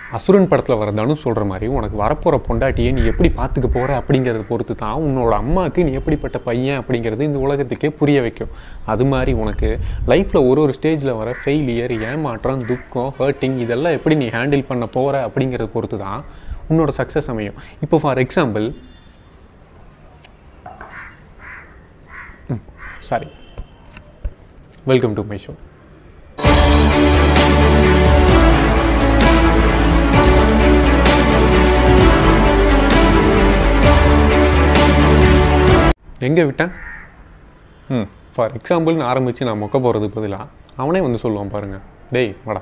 அசுரன் படத்தில் வர தனுஷ் சொல்கிற மாதிரி உனக்கு வரப்போகிற பொண்டாட்டியை நீ எப்படி பார்த்துக்க போகிற அப்படிங்கிறத பொறுத்து தான் உன்னோட அம்மாவுக்கு நீ எப்படிப்பட்ட பையன் அப்படிங்கிறது இந்த உலகத்துக்கே புரிய வைக்கும் அது மாதிரி உனக்கு லைஃப்பில் ஒரு ஒரு ஸ்டேஜில் வர ஃபெயிலியர் ஏமாற்றம் துக்கம் ஹர்ட்டிங் இதெல்லாம் எப்படி நீ ஹேண்டில் பண்ண போகிற அப்படிங்கிறத பொறுத்து தான் உன்னோட சக்ஸஸ் அமையும் இப்போ for example sorry welcome to my show எங்கே விட்டேன் ம் ஃபார் எக்ஸாம்பிள்னு ஆரம்பித்து நான் மொக்க போகிறது பதிலாக அவனே வந்து சொல்லுவான் பாருங்கள் டேய் வாடா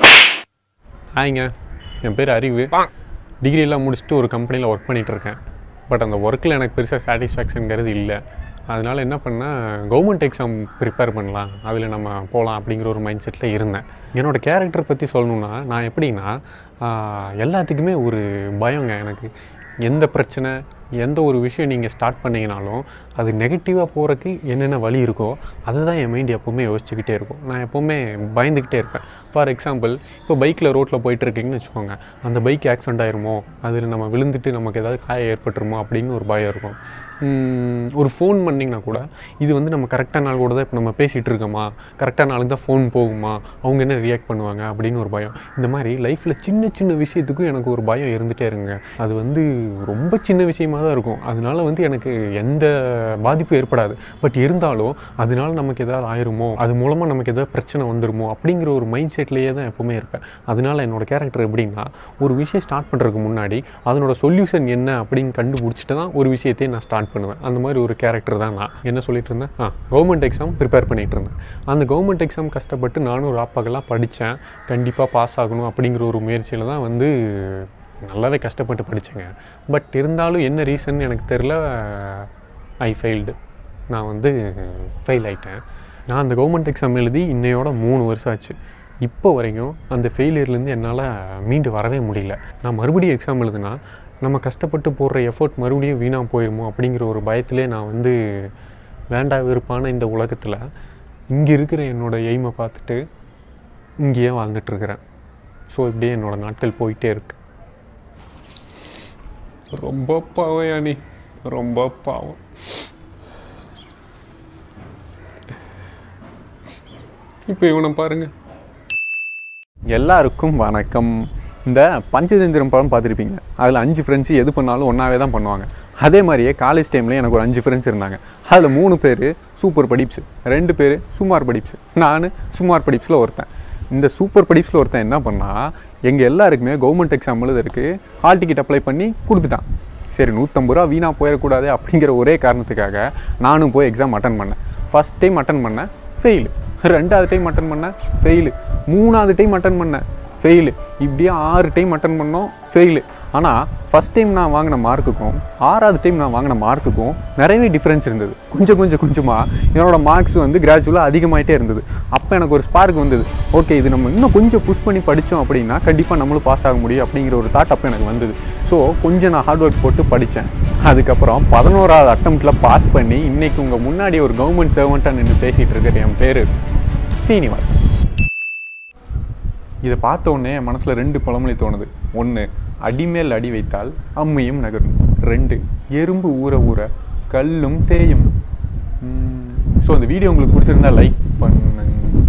ஹாய்ங்க என் பேர் அறிவு டிகிரி எல்லாம் முடிச்சுட்டு ஒரு கம்பெனியில் ஒர்க் பண்ணிகிட்டு இருக்கேன் பட் அந்த ஒர்க்கில் எனக்கு பெருசாக சாட்டிஸ்ஃபேக்ஷனுங்கிறது இல்லை அதனால் என்ன பண்ணேன் கவர்மெண்ட் எக்ஸாம் ப்ரிப்பேர் பண்ணலாம் அதில் நம்ம போகலாம் அப்படிங்கிற ஒரு மைண்ட் செட்டில் இருந்தேன் என்னோடய கேரக்டர் பற்றி சொல்லணுன்னா நான் எப்படின்னா ஆஹ், எல்லாத்துக்குமே ஒரு பயங்க எனக்கு எந்த பிரச்சனை எந்த ஒரு விஷயம் நீங்கள் ஸ்டார்ட் பண்ணீங்கனாலும் அது நெகட்டிவாக போகிறதுக்கு என்னென்ன வழி இருக்கோ அதுதான் என் மைண்ட் எப்போவுமே யோசிச்சுக்கிட்டே இருக்கும் நான் எப்போவுமே பயந்துக்கிட்டே இருப்பேன் ஃபார் எக்ஸாம்பிள் இப்போ பைக்கில் ரோட்டில் போயிட்டு இருக்கீங்கன்னு வச்சுக்கோங்க அந்த பைக் ஆக்சிடென்ட் ஆயிருமோ அதில் நம்ம விழுந்துட்டு நமக்கு ஏதாவது காயம் ஏற்பட்டுருமோ அப்படின்னு ஒரு பயம் இருக்கும் உம், ஒரு ஃபோன் பண்ணிங்கன்னா கூட இது வந்து நம்ம கரெக்டாக நாள் கூட தான் இப்போ நம்ம பேசிகிட்டு இருக்கோமா கரெக்டாக நாளுக்கு தான் ஃபோன் போகுமா அவங்க என்ன ரியாக்ட் பண்ணுவாங்க அப்படின்னு ஒரு பயம் இந்த மாதிரி லைஃப்பில் சின்ன சின்ன விஷயத்துக்கும் எனக்கு ஒரு பயம் இருந்துகிட்டே இருங்க அது வந்து ரொம்ப சின்ன விஷயமா தான் இருக்கும் அதனால வந்து எனக்கு எந்த பாதிப்பும் ஏற்படாது பட் இருந்தாலும் அதனால நமக்கு ஏதாவது ஆயிருமோ அது மூலமாக நமக்கு ஏதாவது பிரச்சனை வந்துருமோ அப்படிங்கிற ஒரு மைண்ட் செட்லேயே தான் எப்போவுமே இருப்பேன் அதனால என்னோட கேரக்டர் எப்படின்னா ஒரு விஷயம் ஸ்டார்ட் பண்ணுறதுக்கு முன்னாடி அதனோட சொல்யூஷன் என்ன அப்படின்னு கண்டுபிடிச்சிட்டு தான் ஒரு விஷயத்தையே நான் ஸ்டார்ட் பண்ணுவேன் அந்த மாதிரி ஒரு கேரக்டர் தான் நான் என்ன சொல்லிட்டு இருந்தேன் ஆ கவர்மெண்ட் எக்ஸாம் ப்ரிப்பேர் பண்ணிட்டு இருந்தேன் அந்த கவர்மெண்ட் எக்ஸாம் கஷ்டப்பட்டு நானும் ராப்பாக்கெல்லாம் படித்தேன் கண்டிப்பாக பாஸ் ஆகணும் அப்படிங்கிற ஒரு முயற்சியில் தான் வந்து நல்லாவே கஷ்டப்பட்டு படித்தேங்க பட் இருந்தாலும் என்ன ரீசன் எனக்கு தெரில ஐ ஃபெயில்டு நான் வந்து ஃபெயில் ஆயிட்டேன் நான் அந்த கவர்மெண்ட் எக்ஸாம் எழுதி இன்னையோட மூணு வருஷம் ஆச்சு இப்போ வரைக்கும் அந்த ஃபெயிலியர்லேருந்து என்னால் மீண்டு வரவே முடியல நான் மறுபடியும் எக்ஸாம் எழுதுனா நம்ம கஷ்டப்பட்டு போடுற எஃபோர்ட் மறுபடியும் வீணாக போயிருமோ அப்படிங்கிற ஒரு பயத்திலே நான் வந்து வேண்டா வெறுப்பான இந்த உலகத்தில் இங்கே இருக்கிற என்னோட எய்மை பார்த்துட்டு இங்கேயே வாழ்ந்துட்டுருக்கிறேன் ஸோ இப்படியே என்னோட நாட்கள் போயிட்டே இருக்கு ரொம்ப பாவையா நீ ரொம்ப பாவம் இப்போ இவனை பாருங்க எல்லாருக்கும் வணக்கம் இந்த பஞ்சதந்திரம் படம் பார்த்துருப்பீங்க அதில் அஞ்சு ஃப்ரெண்ட்ஸு எது பண்ணாலும் ஒன்றாவே தான் பண்ணுவாங்க அதே மாதிரியே காலேஜ் டைமில் எனக்கு ஒரு அஞ்சு ஃப்ரெண்ட்ஸ் இருந்தாங்க அதில் மூணு பேர் சூப்பர் படிப்ஸ் ரெண்டு பேர் சுமார் படிப்ஸ் நான் சுமார் படிப்ஸில் ஒருத்தன் இந்த சூப்பர் படிப்ஸில் ஒருத்தன் என்ன பண்ணால் எங்கள் எல்லாருக்குமே கவர்மெண்ட் எக்ஸாம் எழுதுறதுக்கு ஹால் டிக்கெட் அப்ளை பண்ணி கொடுத்துட்டான் சரி நூற்றம்பது ரூபா வீணாக போயிடக்கூடாது அப்படிங்கிற ஒரே காரணத்துக்காக நானும் போய் எக்ஸாம் அட்டன் பண்ணேன் ஃபஸ்ட் டைம் அட்டன் பண்ணேன் ஃபெயிலு ரெண்டாவது டைம் அட்டன் பண்ணேன் ஃபெயிலு மூணாவது டைம் அட்டன் பண்ணேன் ஃபெயிலு இப்படியே ஆறு டைம் அட்டன் பண்ணோம் ஃபெயிலு ஆனால் ஃபஸ்ட் டைம் நான் வாங்கின மார்க்குக்கும் ஆறாவது டைம் நான் வாங்கின மார்க்குக்கும் நிறையவே டிஃப்ரென்ஸ் இருந்தது கொஞ்சம் கொஞ்சம் கொஞ்சமாக என்னோட மார்க்ஸ் வந்து கிராஜுவலாக அதிகமாயிட்டே இருந்தது அப்போ எனக்கு ஒரு ஸ்பார்க் வந்தது ஓகே இது நம்ம இன்னும் கொஞ்சம் புஷ் பண்ணி படித்தோம் அப்படின்னா கண்டிப்பாக நம்மளும் பாஸ் ஆக முடியும் அப்படிங்கிற ஒரு தாட் அப்போ எனக்கு வந்தது ஸோ கொஞ்சம் நான் ஹார்ட் ஒர்க் போட்டு படித்தேன் அதுக்கப்புறம் பதினோராவது அட்டம்ப்டில் பாஸ் பண்ணி இன்றைக்கி உங்கள் முன்னாடி ஒரு கவர்மெண்ட் சர்வெண்ட்டாக நின்று பேசிகிட்டு இருக்கிற என் பேர் சீனிவாசன் இதை பார்த்த உடனே என் மனசில் ரெண்டு பழமொழி தோணுது ஒன்று அடிமேல் அடி வைத்தால் அம்மையும் நகரும் ரெண்டு எறும்பு ஊற ஊற கல்லும் தேயும் ஸோ அந்த வீடியோ உங்களுக்கு பிடிச்சிருந்தா லைக் பண்ணுங்க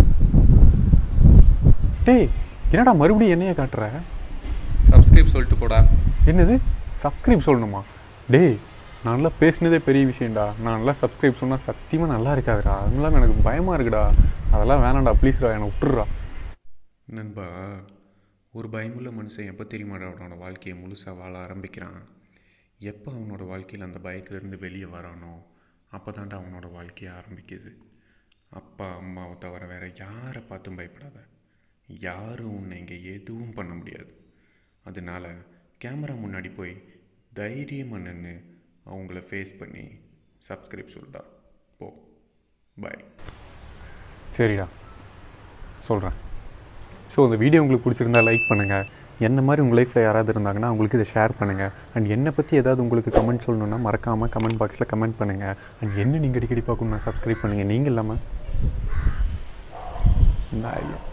டேய் என்னடா மறுபடியும் என்னைய காட்டுற சப்ஸ்கிரைப் சொல்லிட்டு போடா என்னது சப்ஸ்கிரைப் சொல்லணுமா டேய் நான் நல்லா பேசினதே பெரிய விஷயம்டா நான் நல்லா சப்ஸ்கிரைப் சொன்னால் சத்தியமாக நல்லா இருக்காதுடா அதெல்லாம் எனக்கு பயமாக இருக்குடா அதெல்லாம் வேணாம்டா ப்ளீஸ்டா என்னை விட்டுடுறா நண்பா ஒரு பயமுள்ள மனுஷன் எப்போ தெரியுமாடா அவனோட வாழ்க்கையை முழுசாக வாழ ஆரம்பிக்கிறான் எப்போ அவனோட வாழ்க்கையில் அந்த பயத்திலேருந்து வெளியே வரானோ அப்போ தான்டா அவனோட வாழ்க்கையை ஆரம்பிக்குது அப்பா அம்மாவை தவிர வேற யாரை பார்த்தும் பயப்படாத யாரும் உன்னை இங்கே எதுவும் பண்ண முடியாது அதனால கேமரா முன்னாடி போய் தைரியமாக நின்று அவங்கள ஃபேஸ் பண்ணி சப்ஸ்கிரைப் சொல்லுடா போ பாய் சரிடா சொல்கிறேன் ஸோ இந்த வீடியோ உங்களுக்கு பிடிச்சிருந்தா லைக் பண்ணுங்கள் என்ன மாதிரி உங்கள் லைஃப்பில் யாராவது இருந்தாங்கன்னா அவங்களுக்கு இதை ஷேர் பண்ணுங்கள் அண்ட் என்னை பற்றி ஏதாவது உங்களுக்கு கமெண்ட் சொல்லணுன்னா மறக்காமல் கமெண்ட் பாக்ஸில் கமெண்ட் பண்ணுங்கள் அண்ட் என்ன நீங்கள் அடிக்கடி பார்க்கணுன்னா சப்ஸ்கிரைப் பண்ணுங்கள் நீங்கள் இல்லாமல் நான்